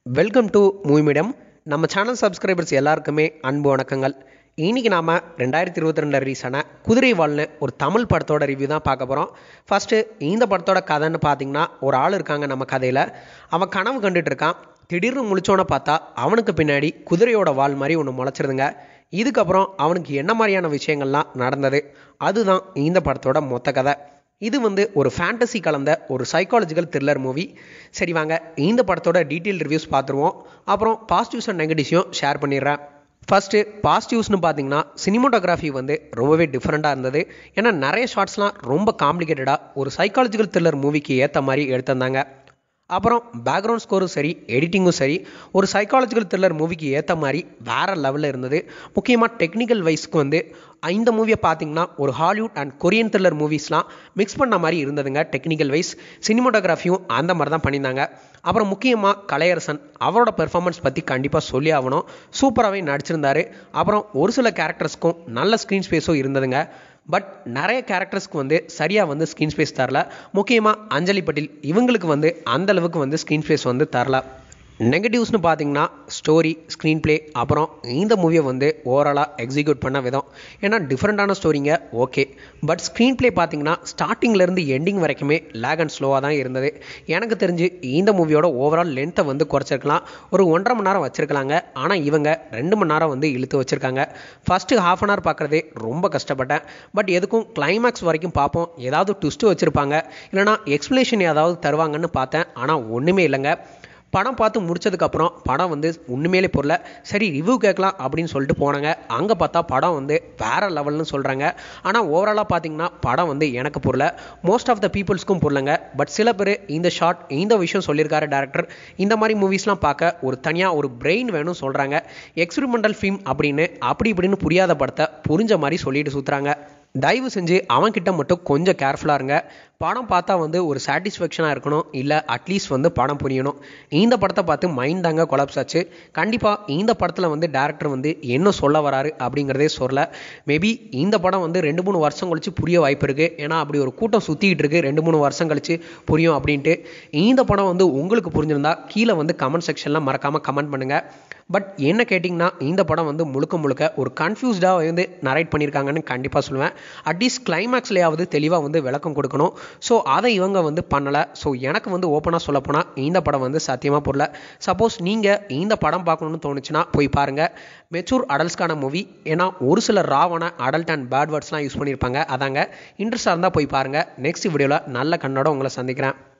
welcome to Movie Medium நம்ம channel subscribers எல்லாருக்குமே அன்பு வணக்கங்கள் இன்னைக்கு நாம ரெண்டாயிரத்தி இருபத்தி ரெண்டு ரிலீஸான குதிரை வாழ்னு ஒரு தமிழ் படத்தோட ரிவ்யூ தான் பார்க்க போகிறோம் ஃபஸ்ட்டு இந்த படத்தோட கதைன்னு பார்த்தீங்கன்னா ஒரு ஆள் இருக்காங்க நம்ம கதையில் அவன் கனவு கண்டுட்டு இருக்கான் திடீர்னு முழிச்சோன்னு பார்த்தா அவனுக்கு பின்னாடி குதிரையோட வால் மாதிரி ஒன்று முளைச்சிருதுங்க இதுக்கப்புறம் அவனுக்கு என்ன மாதிரியான விஷயங்கள்லாம் நடந்தது அதுதான் இந்த படத்தோட மொத்த கதை இது வந்து ஒரு ஃபேண்டசி கலந்த ஒரு சைக்காலஜிக்கல் த்ரில்லர் மூவி சரி வாங்க இந்த படத்தோட டீட்டெயில் ரிவ்யூஸ் பார்த்துருவோம் அப்புறம் பாசிட்டிவ்ஸ் அண்ட் நெகட்டிவ்ஸையும் ஷேர் பண்ணிடுறேன் ஃபஸ்ட்டு பாசிட்டிவ்ஸ்னு பார்த்தீங்கன்னா சினிமோட்டோகிராஃபி வந்து ரொம்பவே டிஃப்ரெண்ட்டாக இருந்தது ஏன்னா நிறைய ஷார்ட்ஸ்லாம் ரொம்ப காம்ப்ளிகேட்டடாக ஒரு சைக்காலஜிக்கல் த்ரில்லர் மூவிக்கு ஏற்ற மாதிரி எடுத்திருந்தாங்க அப்புறம் பேக்ரவுண்ட் ஸ்கோரும் சரி எடிட்டிங்கும் சரி ஒரு சைக்காலஜிக்கல் த்ரில்லர் மூவிக்கு ஏற்ற மாதிரி வேறு லெவலில் இருந்தது முக்கியமாக டெக்னிக்கல் வைஸ்க்கு வந்து இந்த மூவியை பார்த்தீங்கன்னா ஒரு ஹாலிவுட் அண்ட் கொரியன் த்ரில்லர் மூவிஸ்லாம் மிக்ஸ் பண்ண மாதிரி இருந்ததுங்க டெக்னிக்கல் வைஸ் சினிமோட்டோகிராஃபியும் அந்த மாதிரி தான் பண்ணியிருந்தாங்க அப்புறம் முக்கியமாக கலையரசன் அவரோட பெர்ஃபார்மன்ஸ் பற்றி கண்டிப்பாக சொல்லி ஆகணும் சூப்பராகவே நடிச்சிருந்தாரு அப்புறம் ஒரு சில கேரக்டர்ஸ்க்கும் நல்ல ஸ்க்ரீன் ஸ்பேஸும் இருந்ததுங்க பட் நிறைய கேரக்டர்ஸ்க்கு வந்து சரியாக வந்து ஸ்க்ரீன் ஸ்பேஸ் தரல முக்கியமாக அஞ்சலி பட்டேல் இவங்களுக்கு வந்து அந்த அளவுக்கு வந்து ஸ்க்ரீன் ஸ்பேஸ் வந்து தரல நெகட்டிவ்ஸ்னு பார்த்தீங்கன்னா ஸ்டோரி ஸ்க்ரீன் ப்ளே அப்புறம் இந்த மூவியை வந்து ஓவராலாக எக்ஸிக்யூட் பண்ண விதம் ஏன்னா டிஃப்ரெண்ட்டான ஸ்டோரிங்க ஓகே பட் ஸ்க்ரீன் ப்ளே பார்த்தீங்கன்னா ஸ்டார்டிங்லேருந்து எண்டிங் வரைக்குமே லேக் அண்ட் ஸ்லோவாக தான் இருந்தது எனக்கு தெரிஞ்சு இந்த மூவியோட ஓவரால் லென்த்தை வந்து குறைச்சிருக்கலாம் ஒரு ஒன்றரை மணி நேரம் வச்சுருக்கலாங்க ஆனால் இவங்க ரெண்டு மணி நேரம் வந்து இழுத்து வச்சுருக்காங்க ஃபஸ்ட்டு ஹாஃப் அன் ஹவர் பார்க்குறதே ரொம்ப கஷ்டப்பட்டேன் பட் எதுக்கும் கிளைமேக்ஸ் வரைக்கும் பார்ப்போம் ஏதாவது ட்விஸ்ட்டு வச்சுருப்பாங்க இல்லைனா எக்ஸ்ப்ளனேஷன் ஏதாவது தருவாங்கன்னு பார்த்தேன் ஆனால் ஒன்றுமே இல்லைங்க படம் பார்த்து முடிச்சதுக்கப்புறம் படம் வந்து உண்மையிலே பொருள சரி ரிவ்யூ கேட்கலாம் அப்படின்னு சொல்லிட்டு போனாங்க அங்கே பார்த்தா படம் வந்து வேறு லெவல்னு சொல்கிறாங்க ஆனால் ஓவராலாக பார்த்தீங்கன்னா படம் வந்து எனக்கு பொருள மோஸ்ட் ஆஃப் த பீப்புள்ஸ்க்கும் பொருளுங்க பட் சில பேர் இந்த ஷார்ட் இந்த விஷயம் சொல்லியிருக்காரு டேரக்டர் இந்த மாதிரி மூவிஸ்லாம் பார்க்க ஒரு தனியாக ஒரு பிரெயின் வேணும்னு சொல்கிறாங்க எக்ஸ்பிரிமெண்டல் ஃபிலிம் அப்படின்னு அப்படி இப்படின்னு புரியாத படத்தை புரிஞ்ச மாதிரி சொல்லிட்டு சுற்றுறாங்க தயவு செஞ்சு அவன்கிட்ட மட்டும் கொஞ்சம் கேர்ஃபுல்லாக இருங்க படம் பார்த்தா வந்து ஒரு சாட்டிஸ்ஃபேக்ஷனாக இருக்கணும் இல்லை அட்லீஸ்ட் வந்து படம் புரியணும் இந்த படத்தை பார்த்து மைண்ட் தாங்க கொலாப்ஸ் ஆச்சு கண்டிப்பாக இந்த படத்தில் வந்து டேரக்டர் வந்து என்ன சொல்ல வராரு அப்படிங்கிறதே சொல்லல மேபி இந்த படம் வந்து ரெண்டு மூணு வருஷம் கழிச்சு புரிய வாய்ப்பு இருக்குது ஏன்னா அப்படி ஒரு கூட்டம் சுற்றிக்கிட்டு இருக்கு ரெண்டு மூணு வருஷம் கழிச்சு புரியும் அப்படின்ட்டு இந்த படம் வந்து உங்களுக்கு புரிஞ்சிருந்தா கீழே வந்து கமெண்ட் செக்ஷனில் மறக்காமல் கமெண்ட் பண்ணுங்கள் பட் என்ன கேட்டிங்கன்னா இந்த படம் வந்து முழுக்க முழுக்க ஒரு கன்ஃபியூஸ்டாக வந்து நரேட் பண்ணியிருக்காங்கன்னு கண்டிப்பாக சொல்லுவேன் அட்லீஸ்ட் கிளைமேக்ஸ்லேயாவது தெளிவாக வந்து விளக்கம் கொடுக்கணும் ஸோ அதை இவங்க வந்து பண்ணலை ஸோ எனக்கு வந்து ஓப்பனாக சொல்லப்போனால் இந்த படம் வந்து சத்தியமாக போடல சப்போஸ் நீங்கள் இந்த படம் பார்க்கணுன்னு தோணுச்சுன்னா போய் பாருங்கள் மெச்சூர் அடல்ட்ஸ்க்கான மூவி ஏன்னா ஒரு சில ராவான அடல்ட் அண்ட் பேட் வேர்ட்ஸ்லாம் யூஸ் பண்ணியிருப்பாங்க அதாங்க இன்ட்ரெஸ்டாக இருந்தால் போய் பாருங்கள் நெக்ஸ்ட் வீடியோவில் நல்ல கண்ணோட உங்களை சந்திக்கிறேன்